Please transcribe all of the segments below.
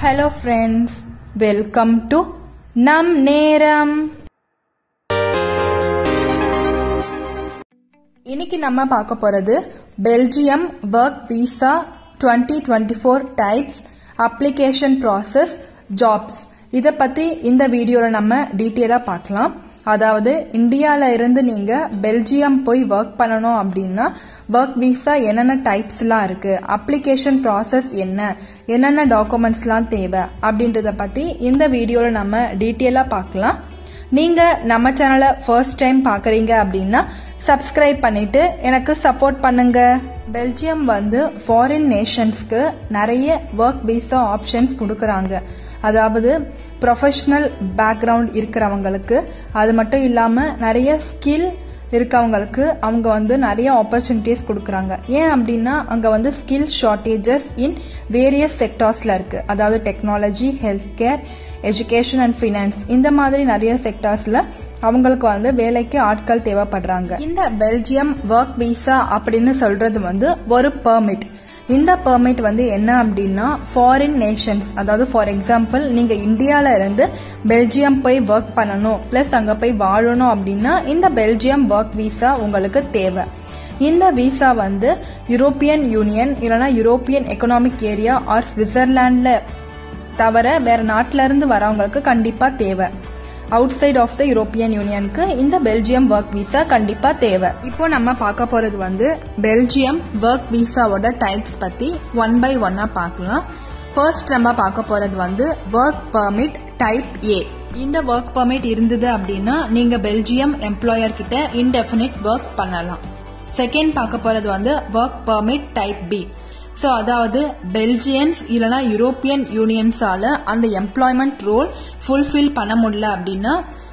hello friends welcome to நம் நேரம் இன்னைக்கு நம்ம பார்க்க போறது Belgium work visa 2024 twenty four types application process jobs இதை பத்தி இந்த வீடியோல நம்ம டீட்டெயிலா பார்க்கலாம் அதாவது இந்தியால இருந்து நீங்க பெல்ஜியம் போய் ஒர்க் பண்ணணும் அப்படின்னா ஒர்க் விசா என்னென்ன டைப்ஸ்லாம் இருக்கு அப்ளிகேஷன் ப்ராசஸ் என்ன என்னென்ன டாக்குமெண்ட்ஸ்லாம் தேவை அப்படின்றத பத்தி இந்த வீடியோல நம்ம டீட்டெயிலா பார்க்கலாம் நீங்க நம்ம சேனலை ஃபர்ஸ்ட் டைம் பாக்குறீங்க அப்படின்னா சப்ஸ்கிரைப் பண்ணிட்டு எனக்கு சப்போர்ட் பண்ணுங்க பெல்ஜியம் வந்து ஃபாரின் நேஷன்ஸ்க்கு நிறைய ஒர்க் விசா ஆப்ஷன்ஸ் கொடுக்கறாங்க அதாவது ப்ரொஃபஷனல் பேக்ரவுண்ட் இருக்கிறவங்களுக்கு அது மட்டும் இல்லாம நிறைய ஸ்கில் இருக்கவங்களுக்கு அவங்க வந்து நிறைய ஆப்பர்ச்சுனிட்டிஸ் கொடுக்குறாங்க ஏன் அப்படின்னா அங்க வந்து ஸ்கில் ஷார்டேஜஸ் இன் வேரியஸ் செக்டார்ஸ்ல இருக்கு அதாவது technology health care education and finance இந்த மாதிரி நிறைய செக்டார்ஸ்ல அவங்களுக்கு வந்து வேலைக்கு ஆட்கள் தேவைப்படுறாங்க இந்த பெல்ஜியம் ஒர்க் விசா அப்படின்னு சொல்றது வந்து ஒரு பெர்மிட் இந்த பெர்மிட் வந்து என்ன அப்படின்னா ஃபாரின் நேஷன்ஸ் அதாவது ஃபார் எக்ஸாம்பிள் நீங்க இந்தியால இருந்து பெல்ஜியம் போய் ஒர்க் பண்ணணும் பிளஸ் அங்க போய் வாழணும் அப்படின்னா இந்த பெல்ஜியம் ஒர்க் விசா உங்களுக்கு தேவை இந்த விசா வந்து யூரோப்பியன் யூனியன் இல்லைன்னா யூரோப்பியன் எக்கனாமிக் ஏரியா ஆர் சுவிட்சர்லாண்ட்ல தவிர வேற நாட்டில இருந்து வரவங்களுக்கு கண்டிப்பா தேவை outside of the European யூனியனுக்கு இந்த பெல்ஜியம் ஒர்க் விசா கண்டிப்பா தேவை இப்போ நம்ம பார்க்க போறது வந்து பெல்ஜியம் ஒர்க் விசாவோட டைப்ஸ் பத்தி ஒன் பை ஒன்னா பார்க்கலாம் ஃபர்ஸ்ட் நம்ம பார்க்க போறது வந்து ஒர்க் பர்மிட் டைப் ஏ இந்த ஒர்க் பர்மிட் இருந்தது அப்படின்னா நீங்க பெல்ஜியம் எம்ப்ளாயர் கிட்ட இன்டெஃபினிட் ஒர்க் பண்ணலாம் செகண்ட் பார்க்க போறது வந்து work permit type B so அதாவது பெல்ஜியன்ஸ் இல்லைனா யூரோப்பியன் யூனியன்ஸால அந்த எம்ப்ளாய்மெண்ட் ரோல் ஃபுல்ஃபில் பண்ண முடியல அப்படின்னா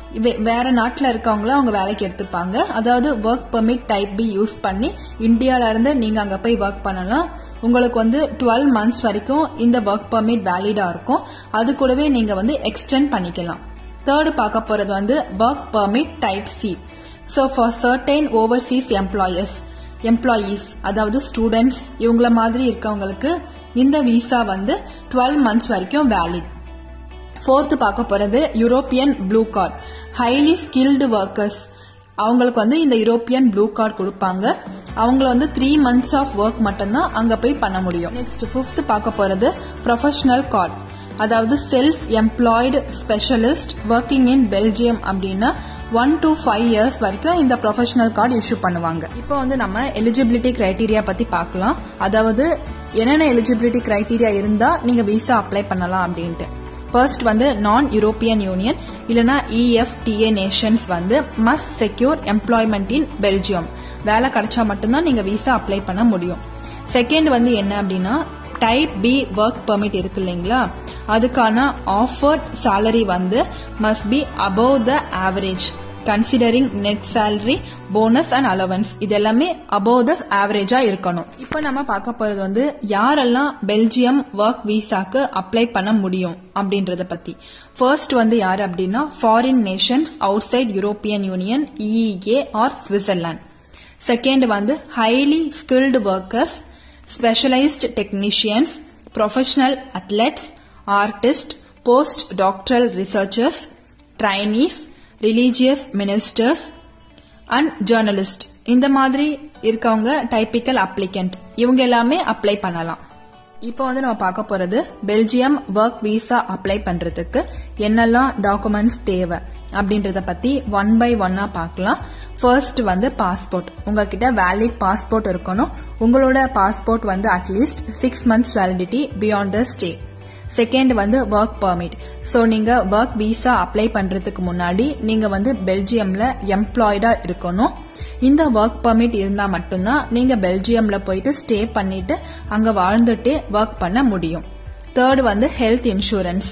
வேற நாட்டில் இருக்கவங்கள அவங்க வேலைக்கு எடுத்துப்பாங்க அதாவது work permit type B use பண்ணி இந்தியால இருந்து நீங்க அங்க போய் ஒர்க் பண்ணலாம் உங்களுக்கு வந்து டுவெல் மந்த்ஸ் வரைக்கும் இந்த ஒர்க் பெர்மிட் வேலிடா இருக்கும் அது கூடவே நீங்க வந்து எக்ஸ்டெண்ட் பண்ணிக்கலாம் தேர்டு பார்க்க போறது வந்து work permit type C so for certain overseas employers employees அதாவது ஸ்டூடெண்ட்ஸ் இவங்கள மாதிரி இருக்கவங்களுக்கு இந்த விசா வந்து டுவெல் மந்த்ஸ் வரைக்கும் வேலிட் ஃபோர்த்து பார்க்க போறது European blue card highly skilled workers அவங்களுக்கு வந்து இந்த யூரோப்பியன் ப்ளூ கார்டு கொடுப்பாங்க அவங்கள வந்து த்ரீ மந்த்ஸ் ஆஃப் ஒர்க் மட்டும்தான் அங்க போய் பண்ண முடியும் நெக்ஸ்ட் ஃபிஃப்த் பார்க்க போறது ப்ரொஃபஷனல் கார்டு அதாவது self employed specialist working in Belgium அப்படின்னா ஒன் டு ஃபைவ் இயர்ஸ் வரைக்கும் இந்த ப்ரொஃபஷனல் கார்டு இஷ்யூ பண்ணுவாங்க இப்போ வந்து நம்ம எலிஜிபிலிட்டி கிரைட்டீரியா பத்தி பார்க்கலாம் அதாவது என்னென்ன எலிஜிபிலிட்டி கிரைட்டீரியா இருந்தா நீங்க விசா அப்ளை பண்ணலாம் அப்படின்ட்டு ஃபர்ஸ்ட் வந்து நான் யூரோப்பியன் யூனியன் இல்லனா இஎஃப்டிஏ நேஷன்ஸ் வந்து must secure employment in Belgium வேலை கிடைச்சா மட்டும்தான் நீங்க விசா அப்ளை பண்ண முடியும் செகண்ட் வந்து என்ன அப்படின்னா டைப் பி ஒர்க் பெர்மிட் இருக்கு இல்லைங்களா அதுக்கான ஆஃபர்ட் சேலரி வந்து must be above the average considering net salary bonus and allowance இது எல்லாமே அபவ் த ஆவரேஜா இருக்கணும் இப்போ நம்ம பார்க்க போறது வந்து யாரெல்லாம் பெல்ஜியம் ஒர்க் விசாக்கு அப்ளை பண்ண முடியும் அப்படின்றத பத்தி ஃபர்ஸ்ட் வந்து யாரு அப்படின்னா ஃபாரின் நேஷன்ஸ் அவுட் சைட் European Union EEA or Switzerland second வந்து highly skilled workers specialised technicians professional athletes artist post doctoral researchers trainees religious ministers and journalist இந்த மாதிரி இருக்கவங்க டைப்பிக்கல் அப்ளிகண்ட் இவங்க எல்லாமே அப்ளை பண்ணலாம் இப்போ வந்து நம்ம பார்க்க போறது பெல்ஜியம் ஒர்க் விசா அப்ளை பண்றதுக்கு என்னெல்லாம் டாக்குமெண்ட்ஸ் தேவை அப்படின்றத பத்தி ஒன் பை ஒன்னா பார்க்கலாம் ஃபர்ஸ்ட் வந்து பாஸ்போர்ட் உங்ககிட்ட வேலிட் பாஸ்போர்ட் இருக்கணும் உங்களோட பாஸ்போர்ட் வந்து at least six months validity beyond the stay second வந்து ஒர்க் பர்மிட் ஸோ நீங்க ஒர்க் விசா அப்ளை பண்றதுக்கு முன்னாடி நீங்க வந்து பெல்ஜியம்ல எம்ப்ளாய்டா இருக்கணும் இந்த ஒர்க் பர்மிட் இருந்தா மட்டும்தான் நீங்க பெல்ஜியம்ல போயிட்டு ஸ்டே பண்ணிட்டு அங்க வாழ்ந்துட்டே ஒர்க் பண்ண முடியும் தேர்ட் வந்து health insurance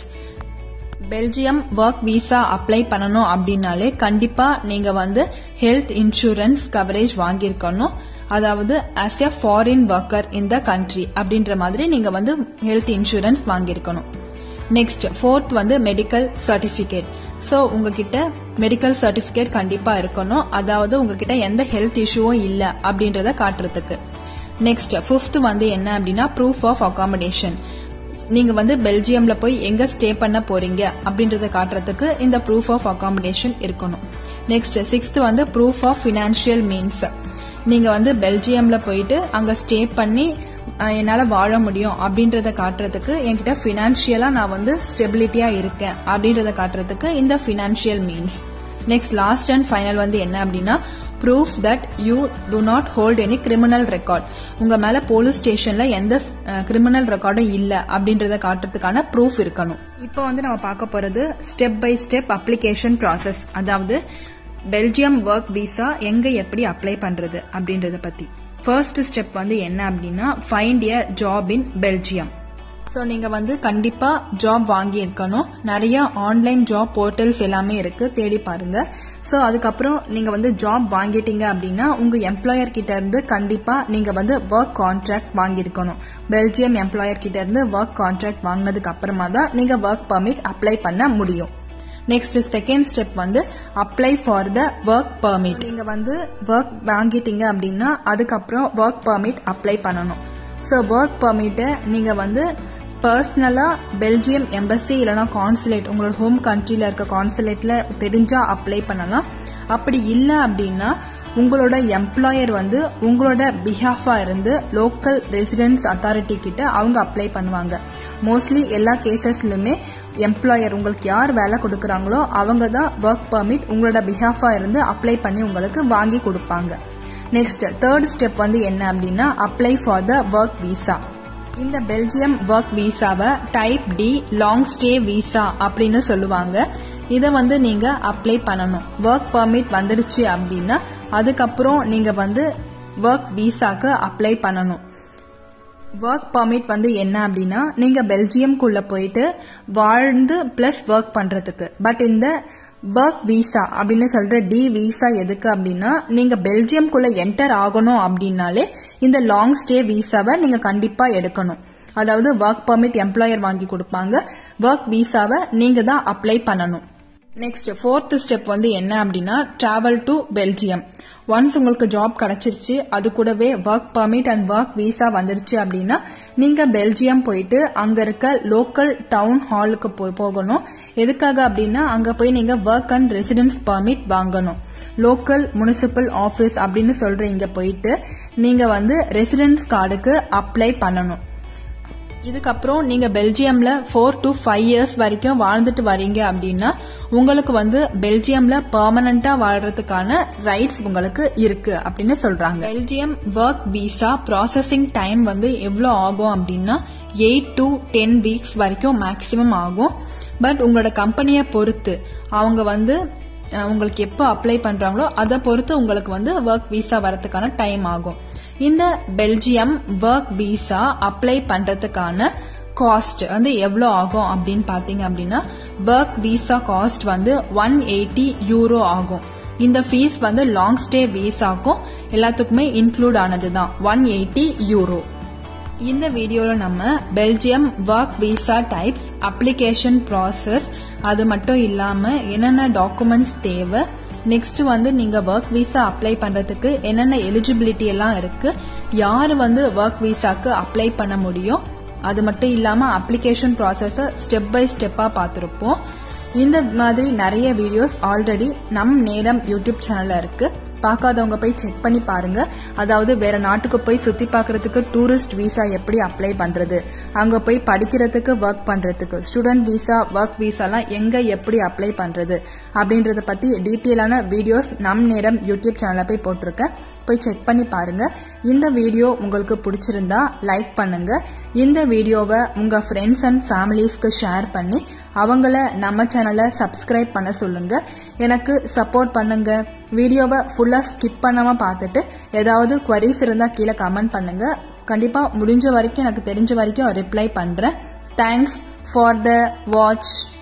Belgium work visa apply பண்ணணும் அப்படின்னாலே கண்டிப்பா நீங்க வந்து ஹெல்த் இன்சூரன்ஸ் கவரேஜ் வாங்கியிருக்கணும் அதாவது as a foreign worker in the country அப்படின்ற மாதிரி நீங்க வந்து ஹெல்த் இன்சூரன்ஸ் வாங்கியிருக்கணும் நெக்ஸ்ட் ஃபோர்த் வந்து மெடிக்கல் சர்டிபிகேட் ஸோ உங்ககிட்ட மெடிக்கல் சர்டிபிகேட் கண்டிப்பா இருக்கணும் அதாவது உங்ககிட்ட எந்த ஹெல்த் இஷ்யூவும் இல்லை அப்படின்றத காட்டுறதுக்கு நெக்ஸ்ட் ஃபிஃப்த் வந்து என்ன அப்படின்னா ப்ரூஃப் ஆஃப் அகாமடேஷன் நீங்க வந்து பெல்ஜியம்ல போய் எங்க ஸ்டே பண்ண போறீங்க அப்படின்றத காட்டுறதுக்கு இந்த ப்ரூஃப் ஆஃப் அகாமடேஷன் இருக்கணும் நெக்ஸ்ட் சிக்ஸ்த் வந்து ப்ரூஃப் ஆஃப் ஃபினான்ஷியல் மீன்ஸ் நீங்க வந்து பெல்ஜியம்ல போயிட்டு அங்க ஸ்டே பண்ணி அஹ், என்னால வாழ முடியும் அப்படின்றத காட்டுறதுக்கு என்கிட்ட ஃபினான்ஷியலா நான் வந்து ஸ்டெபிலிட்டியா இருக்கேன் அப்படின்றத காட்டுறதுக்கு இந்த financial means next last and final வந்து என்ன அப்படின்னா proof that you do not hold any criminal record உங்க மேல போலீஸ் ஸ்டேஷன்ல எந்த கிரிமினல் ரெக்கார்டும் இல்ல அப்படின்றத காட்டுறதுக்கான ப்ரூஃப் இருக்கணும் இப்போ வந்து நம்ம பார்க்க போறது step by step application process அதாவது பெல்ஜியம் ஒர்க் விசா எங்க எப்படி அப்ளை பண்றது அப்படின்றத பத்தி ஃபர்ஸ்ட் ஸ்டெப் வந்து என்ன அப்படின்னா find a job in Belgium so நீங்க வந்து கண்டிப்பா ஜாப் வாங்கி இருக்கணும் நிறைய ஆன்லைன் ஜாப் போர்ட்டல்ஸ் எல்லாமே இருக்கு தேடி பாருங்க ஸோ அதுக்கப்புறம் நீங்க வந்து ஜாப் வாங்கிட்டீங்க அப்படின்னா உங்க எம்ப்ளாயர் கிட்ட இருந்து கண்டிப்பா நீங்க வந்து ஒர்க் கான்ட்ராக்ட் வாங்கியிருக்கணும் பெல்ஜியம் எம்ப்ளாயர் கிட்ட இருந்து ஒர்க் கான்ட்ராக்ட் வாங்கினதுக்கு அப்புறமா தான் நீங்க ஒர்க் பர்மிட் அப்ளை பண்ண முடியும் நெக்ஸ்ட் செகண்ட் ஸ்டெப் வந்து apply for the work permit நீங்க வந்து ஒர்க் வாங்கிட்டீங்க அப்படின்னா அதுக்கப்புறம் ஒர்க் பர்மிட் அப்ளை பண்ணணும் ஸோ ஒர்க் பர்மிட்டை நீங்க வந்து பர்சனலா பெல்ஜியம் எம்பசி இல்லைனா கான்சுலேட் உங்களோட ஹோம் கண்ட்ரில இருக்க கான்சுலேட்ல தெரிஞ்சா அப்ளை பண்ணலாம் அப்படி இல்லை அப்படின்னா உங்களோட எம்ப்ளாயர் வந்து உங்களோட பிஹாஃபா இருந்து லோக்கல் ரெசிடென்ஸ் அத்தாரிட்டி கிட்ட அவங்க அப்ளை பண்ணுவாங்க மோஸ்ட்லி எல்லா கேசஸ்லுமே எம்ப்ளாயர் உங்களுக்கு யார் வேலை கொடுக்குறாங்களோ அவங்க தான் ஒர்க் பர்மிட் உங்களோட பிஹாஃபா இருந்து அப்ளை பண்ணி உங்களுக்கு வாங்கி கொடுப்பாங்க நெக்ஸ்ட் தேர்ட் ஸ்டெப் வந்து என்ன அப்படின்னா apply for the work visa இந்த பெல்ஜியம் ஒர்க் விசாவை type D long stay visa அப்படின்னு சொல்லுவாங்க இதை வந்து நீங்க அப்ளை பண்ணணும் ஒர்க் பர்மிட் வந்துடுச்சு அப்படின்னா அதுக்கப்புறம் நீங்க வந்து ஒர்க் விசாக்கு அப்ளை பண்ணணும் ஒர்க் பர்மிட் வந்து என்ன அப்படின்னா நீங்க பெல்ஜியம்குள்ள போயிட்டு வாழ்ந்து பிளஸ் ஒர்க் பண்றதுக்கு பட் இந்த ஒர்க் விசா அப்படின்னு சொல்ற டி விசா எதுக்கு அப்படின்னா நீங்க பெல்ஜியம்குள்ள என்டர் ஆகணும் அப்படின்னாலே இந்த லாங் ஸ்டே விசாவை நீங்க கண்டிப்பா எடுக்கணும் அதாவது ஒர்க் பர்மிட் எம்ப்ளாயர் வாங்கி கொடுப்பாங்க ஒர்க் விசாவை நீங்க தான் அப்ளை பண்ணணும் நெக்ஸ்ட் ஃபோர்த் ஸ்டெப் வந்து என்ன அப்படின்னா டிராவல் டு பெல்ஜியம் ஒன்ஸ் உங்களுக்கு ஜாப் கிடைச்சிருச்சு அது கூடவே work permit and work visa வந்துருச்சு அப்படின்னா நீங்க பெல்ஜியம் போயிட்டு அங்க இருக்க லோக்கல் டவுன் ஹாலுக்கு போய் போகணும் எதுக்காக அப்படின்னா அங்க போய் நீங்க ஒர்க் அண்ட் ரெசிடென்ஸ் பர்மிட் வாங்கணும் லோக்கல் முனிசிபல் ஆபீஸ் அப்படின்னு சொல்ற இங்க போயிட்டு நீங்க வந்து ரெசிடென்ஸ் கார்டுக்கு அப்ளை பண்ணணும் இதுக்கப்புறம் நீங்க பெல்ஜியம்ல ஃபோர் டு ஃபைவ் இயர்ஸ் வரைக்கும் வாழ்ந்துட்டு வரீங்க அப்படின்னா உங்களுக்கு வந்து பெல்ஜியம்ல பெர்மனண்டா வாழ்றதுக்கான ரைட்ஸ் உங்களுக்கு இருக்கு அப்படின்னு சொல்றாங்க Belgium work visa processing time வந்து எவ்வளவு ஆகும் அப்படின்னா எயிட் டு டென் வீக்ஸ் வரைக்கும் மேக்சிமம் ஆகும் பட் உங்களோட கம்பெனியை பொறுத்து அவங்க வந்து அஹ், உங்களுக்கு எப்போ அப்ளை பண்றாங்களோ அதை பொறுத்து உங்களுக்கு வந்து ஒர்க் விசா வரதுக்கான டைம் ஆகும் இந்த பெல்ஜியம் ஒர்க் விசா அப்ளை பண்றதுக்கான காஸ்ட் வந்து எவ்வளோ ஆகும் அப்படின்னு பார்த்தீங்க அப்படின்னா ஒர்க் விசா காஸ்ட் வந்து ஒன் எயிட்டி யூரோ ஆகும் இந்த ஃபீஸ் வந்து லாங் ஸ்டே விசாக்கும் எல்லாத்துக்குமே இன்க்ளூட் ஆனது தான் ஒன் எயிட்டி யூரோ இந்த வீடியோல நம்ம Belgium work visa types application process அது மட்டும் இல்லாம என்னென்ன டாக்குமெண்ட்ஸ் தேவை நெக்ஸ்ட் வந்து நீங்க ஒர்க் விசா அப்ளை பண்றதுக்கு என்னென்ன எலிஜிபிலிட்டி எல்லாம் இருக்கு யாரு வந்து ஒர்க் விசாக்கு அப்ளை பண்ண முடியும் அது மட்டும் இல்லாம அப்ளிகேஷன் ப்ராசஸ ஸ்டெப் பை ஸ்டெப்பா பார்த்திருப்போம் இந்த மாதிரி நிறைய வீடியோஸ் ஆல்ரெடி நம் நேரம் யூடியூப் சேனல்ல இருக்கு பார்க்காதவங்க போய் செக் பண்ணி பாருங்க அதாவது வேற நாட்டுக்கு போய் சுத்தி பார்க்கறதுக்கு டூரிஸ்ட் விசா எப்படி அப்ளை பண்றது அங்க போய் படிக்கிறதுக்கு ஒர்க் பண்றதுக்கு ஸ்டூடெண்ட் விசா ஒர்க் விசாலாம் எங்க எப்படி அப்ளை பண்றது அப்படின்றத பத்தி டீட்டெயிலான வீடியோஸ் நம் நேரம் யூடியூப் சேனல்ல போய் போட்டிருக்கேன் போய் செக் பண்ணி பாருங்க இந்த வீடியோ உங்களுக்கு பிடிச்சிருந்தா லைக் பண்ணுங்க இந்த வீடியோவை உங்க ஃப்ரெண்ட்ஸ் அண்ட் ஃபேமிலிஸ்க்கு ஷேர் பண்ணி அவங்கள நம்ம சேனலை சப்ஸ்கிரைப் பண்ண சொல்லுங்க எனக்கு சப்போர்ட் பண்ணுங்க வீடியோவை ஃபுல்லா ஸ்கிப் பண்ணாம பார்த்துட்டு ஏதாவது queries இருந்தா கீழே கமெண்ட் பண்ணுங்க கண்டிப்பா முடிஞ்ச வரைக்கும் எனக்கு தெரிஞ்ச வரைக்கும் ரிப்ளை பண்றேன் தேங்க்ஸ் ஃபார் த வாட்ச்